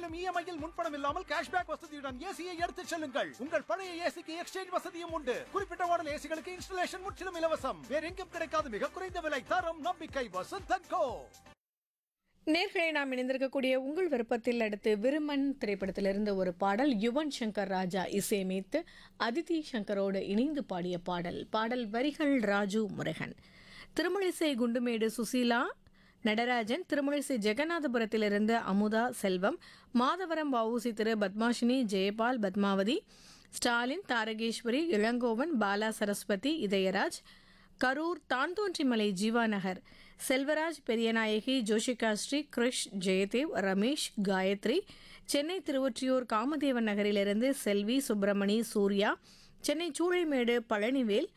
மாதம் இஎம்ஐயில் முன்பணம் இல்லாமல் கேஷ்பேக் வசதியுடன் ஏசியை எடுத்துச் செல்லுங்கள் உங்கள் பழைய ஏசிக்கு எக்ஸ்சேஞ்ச் வசதியும் உண்டு குறிப்பிட்ட மாடல் ஏசிகளுக்கு இன்ஸ்டலேஷன் முற்றிலும் இலவசம் வேற எங்கும் கிடைக்காத மிக குறைந்த விலை தரம் நம்பிக்கை வசந்தன் கோ நேர்களை நாம் இணைந்திருக்கக்கூடிய உங்கள் விருப்பத்தில் அடுத்து விருமன் திரைப்படத்திலிருந்து ஒரு பாடல் யுவன் சங்கர் ராஜா இசையமைத்து அதிதி சங்கரோடு இணைந்து பாடிய பாடல் பாடல் வரிகள் ராஜு முருகன் திருமழிசை குண்டுமேடு சுசீலா நடராஜன் திருமழிசை ஜெகநாதபுரத்திலிருந்து அமுதா செல்வம் மாதவரம் வவுசி திரு பத்மாஷினி ஜெயபால் பத்மாவதி ஸ்டாலின் தாரகேஸ்வரி இளங்கோவன் பாலா சரஸ்வதி இதயராஜ் கரூர் தாந்தோன்றிமலை ஜீவாநகர் செல்வராஜ் பெரியநாயகி ஜோஷிகா ஸ்ரீ கிருஷ் ஜெயதேவ் ரமேஷ் காயத்ரி சென்னை திருவொற்றியூர் காமதேவன் நகரிலிருந்து செல்வி சுப்பிரமணி சூர்யா சென்னை சூளைமேடு பழனிவேல்